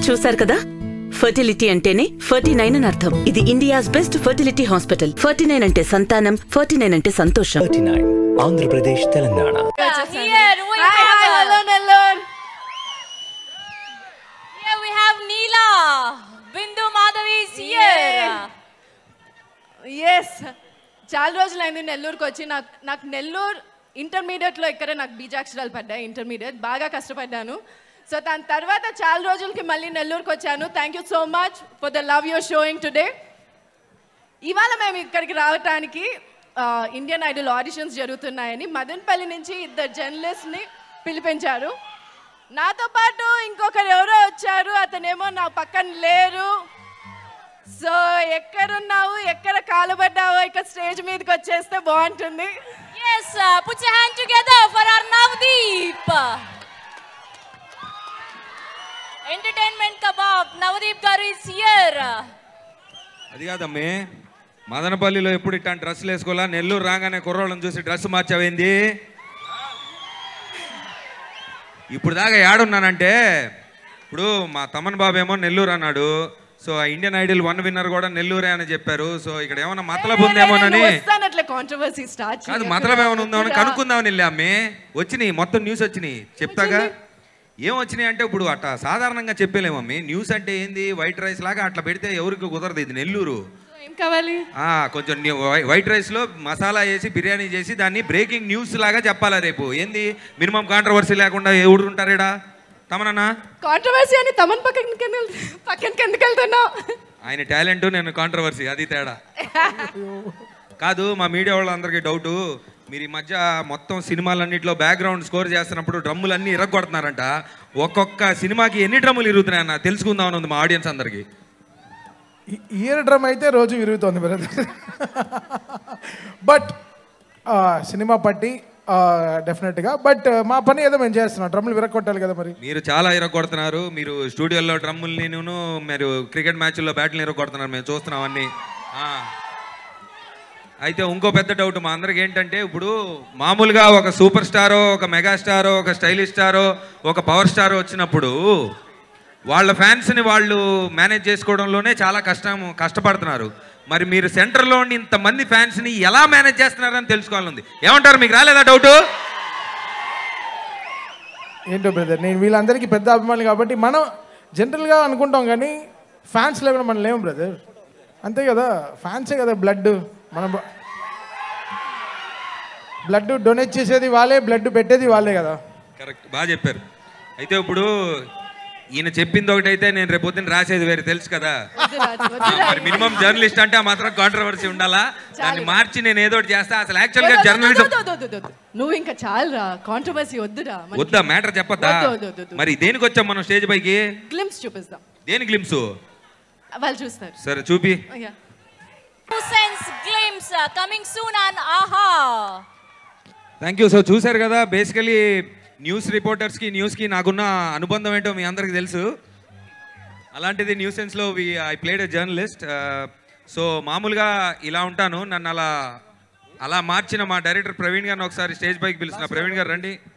చూశారు కదా ఫర్టిలిటీ అంటేనే ఫర్టీ నైన్ అని అర్థం ఇది India's best fertility hospital forty nine అంటే సంతానం ఫర్టీ నైన్ అంటే సంతోషం thirty nine Andhra Pradesh Telangana Here we Hi, have hi, hello, Nellore. here we have Neela. Bindu Madhavi is here. Yes చాలా రోజులైంది నెల్లూరుకి వచ్చి నాకు నాకు నెల్లూరు ఇంటర్మీడియట్లో ఇక్కడే నాకు బీజాక్షరాలు పడ్డాయి ఇంటర్మీడియట్ బాగా కష్టపడ్డాను సో దాని తర్వాత చాలా రోజులకి మళ్ళీ నెల్లూరుకి వచ్చాను thank you so much for the love you're showing today ఇవాళ మేము ఇక్కడికి రావటానికి ఆ, ఇండియన్ ఐడల్ ఆడిషన్స్ జరుగుతున్నాయని మదన్పల్లి నుంచి ఇద్దరు జర్నలిస్ట్ని పిలిపించారు నాతో పాటు ఇంకొకరు ఎవరో వచ్చారు అతనేమో నా పక్కన లేరు సో ఎక్కడున్నావు ఎక్కడ కాలుబడ్డావో ఇక్కడ స్టేజ్ మీదకి వచ్చేస్తే బాగుంటుంది Yes, uh, put your hand together for our Navdeep. Entertainment Kebab, Navdeep Garu is here. అది కాదమ్మే మదనపల్లిలో ఎప్పుడు ఇట్లాంటి డ్రెస్సులు వేసుకోవాలా నెల్లూరు రాగానే కుర్రోళ్ళని చూసి డ్రెస్ మార్చావేంది ఇప్పుడు దాకా ఏడున్నానంటే ఇప్పుడు మా తమన్ బాబు ఏమో నెల్లూరు అన్నాడు సో ఆ ఇండియన్ ఐడల్ వన్ విన్నర్ కూడా నెల్లూరే అని చెప్పారు సో ఇక్కడ ఏమన్నా మతలబు ఉందేమోనని వస్తానట్లే కాంట్రవర్సీ స్టార్ట్ కాదు మతలబు ఏమైనా ఉందేమో కనుక్కుందామని వెళ్ళి అమ్మే వచ్చినాయి మొత్తం న్యూస్ వచ్చినాయి చెప్తాగా ఏం వచ్చినాయి అంటే ఇప్పుడు అట్లా సాధారణంగా చెప్పలేమమ్మి న్యూస్ అంటే ఏంది వైట్ రైస్ లాగా అట్లా పెడితే ఎవరికి కుదరదు ఇది నెల్లూరు ఏం కావాలి ఆ, కొంచెం న్యూ- వై- వైట్ రైస్లో మసాలా వేసి బిర్యానీ చేసి దాన్ని బ్రేకింగ్ న్యూస్ లాగా చెప్పాలా రేపు ఏంది మినిమం కాంట్రవర్సీ లేకుండా ఎవడు ఉంటారేడా తమనన్నా కాంట్రవర్సీ అని తమన్ పక్కన పక్కనకి ఎందుకు వెళ్తున్నావు ఆయన టాలెంట్ నేను కాంట్రవర్సీ అది తేడా కాదు మా మీడియా వాళ్ళందరికీ డౌట్ మీరు ఈ మధ్య మొత్తం సినిమాలన్నింటిలో బ్యాక్గ్రౌండ్ స్కోర్ చేస్తున్నప్పుడు డ్రమ్ములు అన్నీ ఇరగొడుతున్నారంట ఒక్కొక్క సినిమాకి ఎన్ని డ్రమ్ములు ఇరుగుతున్నాయన్న తెలుసుకుందామని ఉంది మా ఆడియన్స్ అందరికి ఇయర్ డ్రమ్ అయితే రోజు విరుగుతోంది బ్రదర్ బట్ సినిమా పట్టి డెఫినెట్గా బట్ మా పని ఏదో మేము చేస్తున్నాం డ్రమ్లు విరగొట్టాలి కదా మరి మీరు చాలా ఇరగొడుతున్నారు మీరు స్టూడియోలో డ్రమ్ముల్ని నేను మీరు క్రికెట్ మ్యాచ్ల్లో బ్యాట్లు ఇరగొడుతున్నారు మేము చూస్తున్నాం అన్ని ఆ. అయితే ఇంకో పెద్ద డౌట్ మా అందరికి ఏంటంటే ఇప్పుడు మామూలుగా ఒక సూపర్ స్టారో ఒక మెగా స్టారో ఒక స్టైలిష్ స్టారో ఒక పవర్ స్టారో వచ్చినప్పుడు వాళ్ళ ఫ్యాన్స్ని వాళ్ళు మేనేజ్ చేసుకోవడంలోనే చాలా కష్టం కష్టపడుతున్నారు మరి మీరు సెంటర్లో ఉండి ఇంతమంది ఫ్యాన్స్ని ఎలా మేనేజ్ చేస్తున్నారని తెలుసుకోవాలని ఏమంటారు మీకు రాలేదా డౌటు ఏంటో బ్రదర్ నేను వీళ్ళందరికీ పెద్ద అభిమానులు కాబట్టి మనం జనరల్గా అనుకుంటాం కానీ ఫ్యాన్స్ లేకుండా మనం లేము బ్రదర్ అంతే కదా ఫ్యాన్సే కదా బ్లడ్ మన బ్లడ్ డొనేట్ చేసేది వాళ్ళే బ్లడ్ పెట్టేది వాళ్ళే కదా కరెక్ట్ బాగా చెప్పారు అయితే ఇప్పుడు ఈయన చెప్పింది ఒకటైతే నేను రేపు పొద్దున్న రాసేది వేరే తెలుసు కదా ఆ, మరి మినిమం జర్నలిస్ట్ అంటే ఆ మాత్రం కాంట్రవర్సీ ఉండాలా దాన్ని మార్చి నేను ఏదో ఒకటి చేస్తా అసలు యాక్చువల్ గా జర్నలిజం వద్దు, వద్దు, వద్దు, వద్దు. నువ్వు ఇంకా చాలురా కాంట్రవర్సీ వద్దురా వద్దా మ్యాటర్ చెప్పద్దా వద్దు, వద్దు, వద్దు, వద్దు. మరి దేనికి వచ్చాం మనం స్టేజ్ పైకి గ్లిమ్స్ చూపిస్తాం దేని గ్లిమ్స్ వాళ్ళు చూస్తారు సరే చూపి Yeah. Hussein's glimpse uh, coming soon on AHA. Thank you so చూశారు కదా బేసికలీ న్యూస్ రిపోర్టర్స్కి న్యూస్కి నాకున్న అనుబంధం ఏంటో మీ అందరికీ తెలుసు అలాంటిది న్యూస్ సెన్స్లో we I played a journalist so మామూలుగా ఇలా ఉంటాను నన్ను అలా అలా మార్చిన మా డైరెక్టర్ ప్రవీణ్ గారిని ఒకసారి స్టేజ్ పైకి పిలుస్తున్నా ప్రవీణ్ గారు రండి